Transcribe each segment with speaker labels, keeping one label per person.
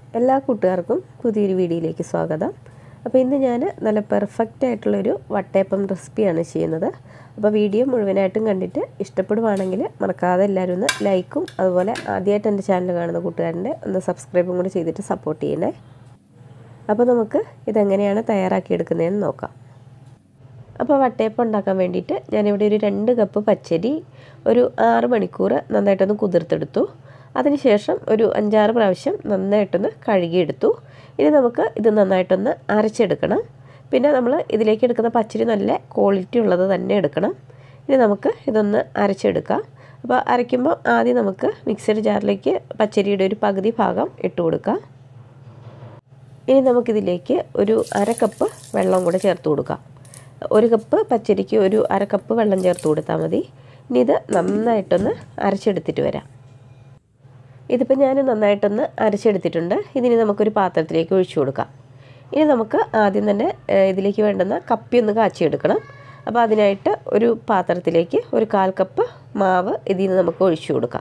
Speaker 1: എല്ലാ കൂട്ടുകാർക്കും പുതിയൊരു വീഡിയോയിലേക്ക് സ്വാഗതം അപ്പോൾ ഇന്ന് ഞാൻ നല്ല പെർഫെക്റ്റ് ആയിട്ടുള്ളൊരു വട്ടയപ്പം റെസിപ്പിയാണ് ചെയ്യുന്നത് അപ്പോൾ വീഡിയോ മുഴുവനായിട്ടും കണ്ടിട്ട് ഇഷ്ടപ്പെടുവാണെങ്കിൽ മറക്കാതെ എല്ലാവരും ഒന്ന് ലൈക്കും അതുപോലെ ആദ്യമായിട്ട് എൻ്റെ ചാനൽ കാണുന്ന കൂട്ടുകാരൻ്റെ ഒന്ന് സബ്സ്ക്രൈബും കൂടി ചെയ്തിട്ട് സപ്പോർട്ട് ചെയ്യണേ അപ്പോൾ നമുക്ക് ഇതെങ്ങനെയാണ് തയ്യാറാക്കിയെടുക്കുന്നതെന്ന് നോക്കാം അപ്പോൾ വട്ടയപ്പം ഉണ്ടാക്കാൻ വേണ്ടിയിട്ട് ഞാനിവിടെ ഒരു രണ്ട് കപ്പ് പച്ചരി ഒരു ആറ് മണിക്കൂർ നന്നായിട്ടൊന്ന് കുതിർത്തെടുത്തു അതിനുശേഷം ഒരു അഞ്ചാറ് പ്രാവശ്യം നന്നായിട്ടൊന്ന് കഴുകിയെടുത്തു ഇനി നമുക്ക് ഇത് നന്നായിട്ടൊന്ന് അരച്ചെടുക്കണം പിന്നെ നമ്മൾ ഇതിലേക്ക് എടുക്കുന്ന പച്ചരി നല്ല ക്വാളിറ്റി ഉള്ളത് തന്നെ എടുക്കണം ഇനി നമുക്ക് ഇതൊന്ന് അരച്ചെടുക്കാം അപ്പോൾ അരയ്ക്കുമ്പോൾ ആദ്യം നമുക്ക് മിക്സഡ് ജാറിലേക്ക് പച്ചരിയുടെ ഒരു പകുതി ഭാഗം ഇട്ട് കൊടുക്കാം ഇനി നമുക്കിതിലേക്ക് ഒരു അര കപ്പ് വെള്ളം കൂടെ ചേർത്ത് കൊടുക്കാം ഒരു കപ്പ് പച്ചരിക്ക് ഒരു അര കപ്പ് വെള്ളം ചേർത്ത് കൊടുത്താൽ മതി ഇനി ഇത് നന്നായിട്ടൊന്ന് അരച്ചെടുത്തിട്ട് വരാം ഇതിപ്പോൾ ഞാൻ നന്നായിട്ടൊന്ന് അരച്ചെടുത്തിട്ടുണ്ട് ഇതിനി നമുക്കൊരു പാത്രത്തിലേക്ക് ഒഴിച്ചു കൊടുക്കാം ഇനി നമുക്ക് ആദ്യം തന്നെ ഇതിലേക്ക് വേണ്ടുന്ന കപ്പി ഒന്ന് കാച്ചിയെടുക്കണം അപ്പോൾ അതിനായിട്ട് ഒരു പാത്രത്തിലേക്ക് ഒരു കാൽ കപ്പ് മാവ് ഇതിൽ നിന്ന് നമുക്ക് ഒഴിച്ചു കൊടുക്കാം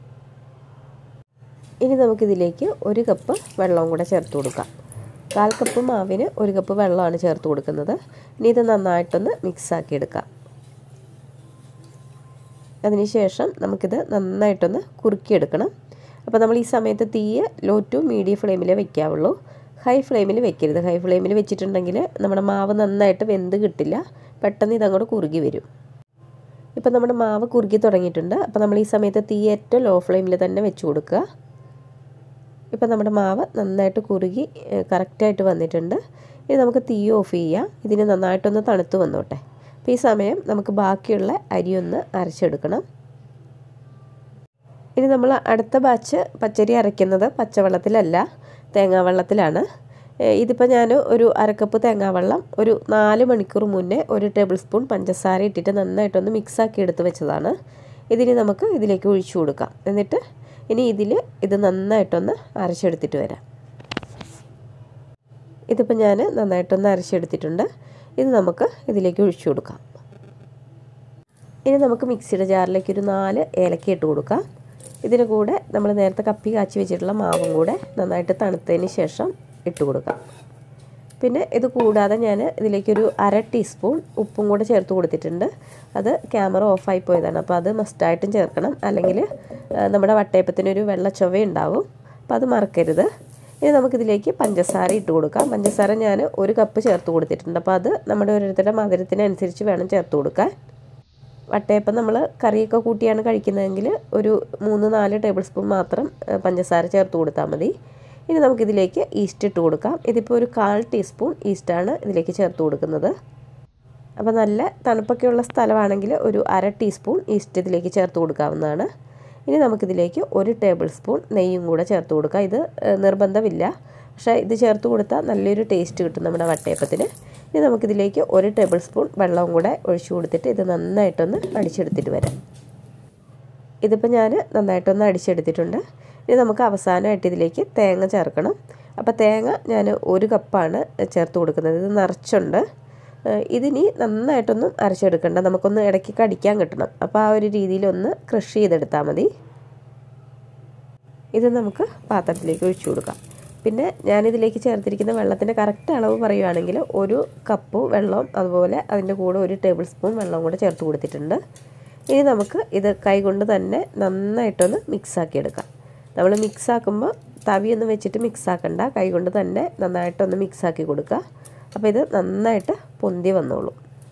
Speaker 1: ഇനി നമുക്കിതിലേക്ക് ഒരു കപ്പ് വെള്ളവും കൂടെ ചേർത്ത് കൊടുക്കാം കാൽ കപ്പ് മാവിന് ഒരു കപ്പ് വെള്ളമാണ് ചേർത്ത് കൊടുക്കുന്നത് ഇനി ഇത് നന്നായിട്ടൊന്ന് മിക്സാക്കി എടുക്കാം അതിനുശേഷം നമുക്കിത് നന്നായിട്ടൊന്ന് കുറുക്കിയെടുക്കണം അപ്പോൾ നമ്മൾ ഈ സമയത്ത് തീയ് ലോ ടു മീഡിയം ഫ്ലെയിമിൽ വെക്കാവുള്ളൂ ഹൈ ഫ്ലെയിമിൽ വെക്കരുത് ഹൈ ഫ്ലെയിമിൽ വെച്ചിട്ടുണ്ടെങ്കിൽ നമ്മുടെ മാവ് നന്നായിട്ട് വെന്ത് കിട്ടില്ല പെട്ടെന്ന് ഇതങ്ങോട്ട് കുറുകി വരും ഇപ്പം നമ്മുടെ മാവ് കുറുകി തുടങ്ങിയിട്ടുണ്ട് അപ്പോൾ നമ്മൾ ഈ സമയത്ത് തീ ഏറ്റവും ലോ ഫ്ലെയിമിൽ തന്നെ വെച്ച് കൊടുക്കുക ഇപ്പം നമ്മുടെ മാവ് നന്നായിട്ട് കുറുകി കറക്റ്റായിട്ട് വന്നിട്ടുണ്ട് ഇനി നമുക്ക് തീ ഓഫ് ചെയ്യാം ഇതിന് നന്നായിട്ടൊന്ന് തണുത്ത് വന്നോട്ടെ അപ്പോൾ ഈ സമയം നമുക്ക് ബാക്കിയുള്ള അരി ഒന്ന് അരച്ചെടുക്കണം ഇനി നമ്മൾ അടുത്ത ബാച്ച് പച്ചരി അരയ്ക്കുന്നത് പച്ചവെള്ളത്തിലല്ല തേങ്ങാവെള്ളത്തിലാണ് ഇതിപ്പോൾ ഞാൻ ഒരു അരക്കപ്പ് തേങ്ങാവെള്ളം ഒരു നാല് മണിക്കൂർ മുന്നേ ഒരു ടേബിൾ സ്പൂൺ പഞ്ചസാര ഇട്ടിട്ട് നന്നായിട്ടൊന്ന് മിക്സാക്കി എടുത്ത് വെച്ചതാണ് ഇതിന് നമുക്ക് ഇതിലേക്ക് ഒഴിച്ചു കൊടുക്കാം എന്നിട്ട് ഇനി ഇതിൽ ഇത് നന്നായിട്ടൊന്ന് അരച്ചെടുത്തിട്ട് വരാം ഇതിപ്പോൾ ഞാൻ നന്നായിട്ടൊന്ന് അരച്ചെടുത്തിട്ടുണ്ട് ഇത് നമുക്ക് ഇതിലേക്ക് ഒഴിച്ചു കൊടുക്കാം ഇനി നമുക്ക് മിക്സിയുടെ ജാറിലേക്ക് ഒരു നാല് ഏലക്ക ഇട്ട് കൊടുക്കാം ഇതിന് കൂടെ നമ്മൾ നേരത്തെ കപ്പി കാച്ചി വെച്ചിട്ടുള്ള മാവും കൂടെ നന്നായിട്ട് തണുത്തതിന് ശേഷം ഇട്ട് കൊടുക്കാം പിന്നെ ഇത് കൂടാതെ ഞാൻ ഇതിലേക്കൊരു അര ടീസ്പൂൺ ഉപ്പും കൂടെ ചേർത്ത് കൊടുത്തിട്ടുണ്ട് അത് ക്യാമറ ഓഫായി പോയതാണ് അപ്പോൾ അത് മസ്റ്റായിട്ടും ചേർക്കണം അല്ലെങ്കിൽ നമ്മുടെ വട്ടയപ്പത്തിനൊരു വെള്ള ചൊവ ഉണ്ടാവും അപ്പോൾ അത് മറക്കരുത് ഇനി നമുക്കിതിലേക്ക് പഞ്ചസാര ഇട്ട് കൊടുക്കാം പഞ്ചസാര ഞാൻ ഒരു കപ്പ് ചേർത്ത് കൊടുത്തിട്ടുണ്ട് അപ്പോൾ അത് നമ്മുടെ ഓരോരുത്തരുടെ മധുരത്തിനനുസരിച്ച് വേണം ചേർത്ത് കൊടുക്കാൻ വട്ടയപ്പം നമ്മൾ കറിയൊക്കെ കൂട്ടിയാണ് കഴിക്കുന്നതെങ്കിൽ ഒരു മൂന്ന് നാല് ടേബിൾ സ്പൂൺ മാത്രം പഞ്ചസാര ചേർത്ത് കൊടുത്താൽ മതി ഇനി നമുക്കിതിലേക്ക് ഈസ്റ്റ് ഇട്ട് കൊടുക്കാം ഇതിപ്പോൾ ഒരു കാൽ ടീസ്പൂൺ ഈസ്റ്റാണ് ഇതിലേക്ക് ചേർത്ത് കൊടുക്കുന്നത് അപ്പോൾ നല്ല തണുപ്പൊക്കെയുള്ള സ്ഥലമാണെങ്കിൽ ഒരു അര ടീസ്പൂൺ ഈസ്റ്റ് ഇതിലേക്ക് ചേർത്ത് കൊടുക്കാവുന്നതാണ് ഇനി നമുക്കിതിലേക്ക് ഒരു ടേബിൾ സ്പൂൺ നെയ്യും കൂടെ ചേർത്ത് കൊടുക്കാം ഇത് നിർബന്ധമില്ല പക്ഷേ ഇത് ചേർത്ത് കൊടുത്താൽ നല്ലൊരു ടേസ്റ്റ് കിട്ടും നമ്മുടെ വട്ടയപ്പത്തിന് ഇനി നമുക്കിതിലേക്ക് ഒരു ടേബിൾ സ്പൂൺ വെള്ളവും കൂടെ ഒഴിച്ചു കൊടുത്തിട്ട് ഇത് നന്നായിട്ടൊന്ന് അടിച്ചെടുത്തിട്ട് വരാം ഇതിപ്പോൾ ഞാൻ നന്നായിട്ടൊന്ന് അടിച്ചെടുത്തിട്ടുണ്ട് ഇനി നമുക്ക് അവസാനമായിട്ട് ഇതിലേക്ക് തേങ്ങ ചേർക്കണം അപ്പോൾ തേങ്ങ ഞാൻ ഒരു കപ്പാണ് ചേർത്ത് കൊടുക്കുന്നത് ഇത് നിറച്ചുണ്ട് ഇതിനി നന്നായിട്ടൊന്നും അരച്ചെടുക്കണ്ട നമുക്കൊന്ന് ഇടയ്ക്ക് കടിക്കാൻ കിട്ടണം അപ്പോൾ ആ ഒരു രീതിയിലൊന്ന് ക്രഷ് ചെയ്തെടുത്താൽ മതി ഇത് നമുക്ക് പാത്രത്തിലേക്ക് ഒഴിച്ചു കൊടുക്കാം പിന്നെ ഞാനിതിലേക്ക് ചേർത്തിരിക്കുന്ന വെള്ളത്തിൻ്റെ കറക്റ്റ് അളവ് പറയുകയാണെങ്കിൽ ഒരു കപ്പ് വെള്ളം അതുപോലെ അതിൻ്റെ കൂടെ ഒരു ടേബിൾ സ്പൂൺ വെള്ളം കൂടെ ചേർത്ത് കൊടുത്തിട്ടുണ്ട് ഇനി നമുക്ക് ഇത് കൈകൊണ്ട് തന്നെ നന്നായിട്ടൊന്ന് മിക്സാക്കി എടുക്കാം നമ്മൾ മിക്സാക്കുമ്പോൾ തവിയൊന്നും വെച്ചിട്ട് മിക്സാക്കണ്ട കൈകൊണ്ട് തന്നെ നന്നായിട്ടൊന്ന് മിക്സാക്കി കൊടുക്കുക അപ്പോൾ ഇത് നന്നായിട്ട് പൊന്തി വന്നോളൂ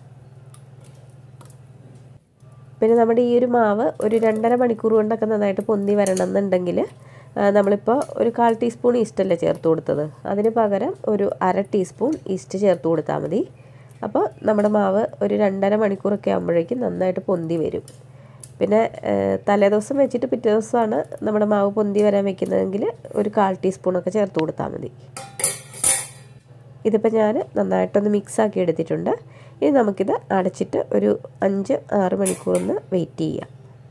Speaker 1: പിന്നെ നമ്മുടെ ഈ ഒരു മാവ് ഒരു രണ്ടര മണിക്കൂർ കൊണ്ടൊക്കെ നന്നായിട്ട് പൊന്തി വരണം എന്നുണ്ടെങ്കിൽ നമ്മളിപ്പോൾ ഒരു കാൽ ടീസ്പൂൺ ഈസ്റ്റല്ലേ ചേർത്ത് കൊടുത്തത് അതിന് പകരം ഒരു അര ടീസ്പൂൺ ഈസ്റ്റ് ചേർത്ത് കൊടുത്താൽ മതി അപ്പോൾ നമ്മുടെ മാവ് ഒരു രണ്ടര മണിക്കൂറൊക്കെ ആകുമ്പോഴേക്കും നന്നായിട്ട് പൊന്തി വരും പിന്നെ തലേദിവസം വെച്ചിട്ട് പിറ്റേ ദിവസമാണ് നമ്മുടെ മാവ് പൊന്തി വരാൻ വെക്കുന്നതെങ്കിൽ ഒരു കാൽ ടീസ്പൂണൊക്കെ ചേർത്ത് കൊടുത്താൽ മതി ഇതിപ്പോൾ ഞാൻ നന്നായിട്ടൊന്ന് മിക്സാക്കി എടുത്തിട്ടുണ്ട് ഇനി നമുക്കിത് അടച്ചിട്ട് ഒരു അഞ്ച് ആറ് മണിക്കൂറൊന്ന് വെയിറ്റ് ചെയ്യാം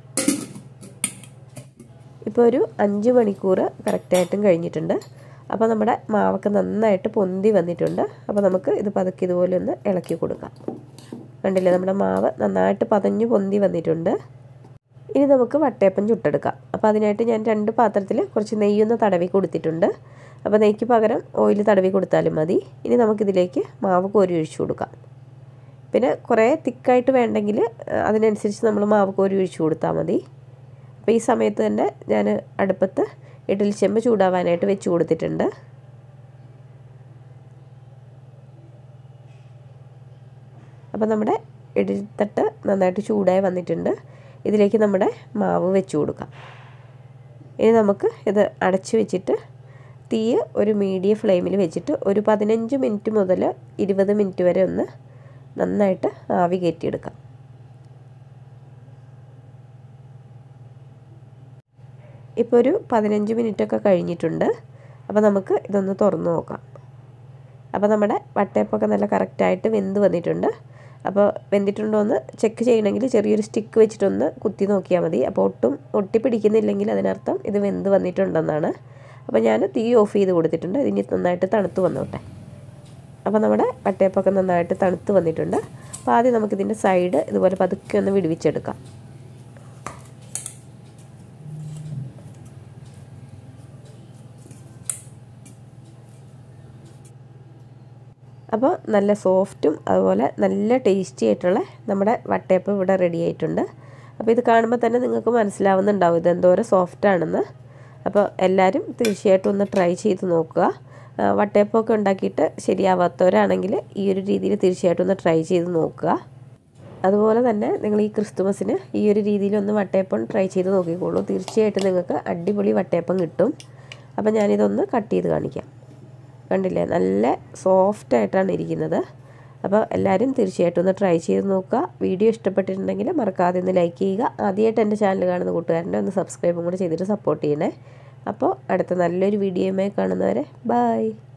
Speaker 1: ഇപ്പോൾ ഒരു അഞ്ച് മണിക്കൂർ കറക്റ്റായിട്ടും കഴിഞ്ഞിട്ടുണ്ട് അപ്പോൾ നമ്മുടെ മാവൊക്കെ നന്നായിട്ട് പൊന്തി വന്നിട്ടുണ്ട് അപ്പോൾ നമുക്ക് ഇത് പതുക്കെ ഇതുപോലെ ഒന്ന് ഇളക്കി കൊടുക്കാം കണ്ടില്ലേ നമ്മുടെ മാവ് നന്നായിട്ട് പതഞ്ഞു പൊന്തി വന്നിട്ടുണ്ട് ഇനി നമുക്ക് വട്ടയപ്പം ചുട്ടെടുക്കാം അപ്പോൾ അതിനായിട്ട് ഞാൻ രണ്ട് പാത്രത്തിൽ കുറച്ച് നെയ്യൊന്ന് തടവി കൊടുത്തിട്ടുണ്ട് അപ്പോൾ നെയ്ക്ക് പകരം ഓയിൽ തടവി കൊടുത്താലും മതി ഇനി നമുക്കിതിലേക്ക് മാവ് കോരി ഒഴിച്ചു കൊടുക്കാം പിന്നെ കുറേ തിക്കായിട്ട് വേണ്ടെങ്കിൽ അതിനനുസരിച്ച് നമ്മൾ മാവ് കോരി ഒഴിച്ചു കൊടുത്താൽ മതി അപ്പോൾ ഈ സമയത്ത് തന്നെ ഞാൻ അടുപ്പത്ത് ഇഡലി ചെമ്പ് ചൂടാവാനായിട്ട് വെച്ച് കൊടുത്തിട്ടുണ്ട് അപ്പോൾ നമ്മുടെ ഇഡലിത്തട്ട് നന്നായിട്ട് ചൂടായി വന്നിട്ടുണ്ട് ഇതിലേക്ക് നമ്മുടെ മാവ് വെച്ച് കൊടുക്കാം ഇനി നമുക്ക് ഇത് അടച്ച് വെച്ചിട്ട് തീ ഒരു മീഡിയം ഫ്ലെയിമിൽ വെച്ചിട്ട് ഒരു പതിനഞ്ച് മിനിറ്റ് മുതൽ ഇരുപത് മിനിറ്റ് വരെ ഒന്ന് നന്നായിട്ട് ആവി കയറ്റിയെടുക്കാം ഇപ്പോൾ ഒരു പതിനഞ്ച് മിനിറ്റൊക്കെ കഴിഞ്ഞിട്ടുണ്ട് അപ്പോൾ നമുക്ക് ഇതൊന്ന് തുറന്ന് നോക്കാം അപ്പോൾ നമ്മുടെ വട്ടയപ്പൊക്കെ നല്ല കറക്റ്റായിട്ട് വെന്ത് വന്നിട്ടുണ്ട് അപ്പോൾ വെന്തിട്ടുണ്ടോ എന്ന് ചെക്ക് ചെയ്യണമെങ്കിൽ ചെറിയൊരു സ്റ്റിക്ക് വെച്ചിട്ടൊന്ന് കുത്തി നോക്കിയാൽ മതി അപ്പോൾ ഒട്ടും ഒട്ടിപ്പിടിക്കുന്നില്ലെങ്കിൽ അതിനർത്ഥം ഇത് വെന്ത് വന്നിട്ടുണ്ടെന്നാണ് അപ്പോൾ ഞാൻ തീ ഓഫ് ചെയ്ത് കൊടുത്തിട്ടുണ്ട് ഇതിനി നന്നായിട്ട് തണുത്ത് വന്നോട്ടെ അപ്പോൾ നമ്മുടെ വട്ടയപ്പൊക്കെ നന്നായിട്ട് തണുത്ത് വന്നിട്ടുണ്ട് അപ്പോൾ ആദ്യം നമുക്കിതിൻ്റെ സൈഡ് ഇതുപോലെ പതുക്കെ ഒന്ന് വിടുവിച്ചെടുക്കാം അപ്പോൾ നല്ല സോഫ്റ്റും അതുപോലെ നല്ല ടേസ്റ്റി ആയിട്ടുള്ള നമ്മുടെ വട്ടയപ്പം ഇവിടെ റെഡി ആയിട്ടുണ്ട് അപ്പോൾ ഇത് കാണുമ്പോൾ തന്നെ നിങ്ങൾക്ക് മനസ്സിലാവുന്നുണ്ടാവും ഇത് എന്തോരം സോഫ്റ്റ് ആണെന്ന് അപ്പോൾ എല്ലാവരും തീർച്ചയായിട്ടും ഒന്ന് ട്രൈ ചെയ്ത് നോക്കുക വട്ടയപ്പമൊക്കെ ഉണ്ടാക്കിയിട്ട് ശരിയാവാത്തവരാണെങ്കിൽ ഈ ഒരു രീതിയിൽ തീർച്ചയായിട്ടും ഒന്ന് ട്രൈ ചെയ്ത് നോക്കുക അതുപോലെ തന്നെ നിങ്ങൾ ഈ ക്രിസ്തുമസിന് ഈ ഒരു രീതിയിൽ ഒന്ന് വട്ടയപ്പം ട്രൈ ചെയ്ത് നോക്കിക്കോളൂ തീർച്ചയായിട്ടും നിങ്ങൾക്ക് അടിപൊളി വട്ടയപ്പം കിട്ടും അപ്പോൾ ഞാനിതൊന്ന് കട്ട് ചെയ്ത് കാണിക്കാം കണ്ടില്ലേ നല്ല സോഫ്റ്റ് ആയിട്ടാണ് ഇരിക്കുന്നത് അപ്പോൾ എല്ലാവരും തീർച്ചയായിട്ടും ഒന്ന് ട്രൈ ചെയ്ത് നോക്കുക വീഡിയോ ഇഷ്ടപ്പെട്ടിട്ടുണ്ടെങ്കിൽ മറക്കാതെ ഒന്ന് ലൈക്ക് ചെയ്യുക ആദ്യമായിട്ട് എൻ്റെ ചാനൽ കാണുന്ന കൂട്ടുകാരനെ ഒന്ന് സബ്സ്ക്രൈബും കൂടെ ചെയ്തിട്ട് സപ്പോർട്ട് ചെയ്യണേ അപ്പോൾ അടുത്ത നല്ലൊരു വീഡിയോയുമായി കാണുന്നവരെ ബായ്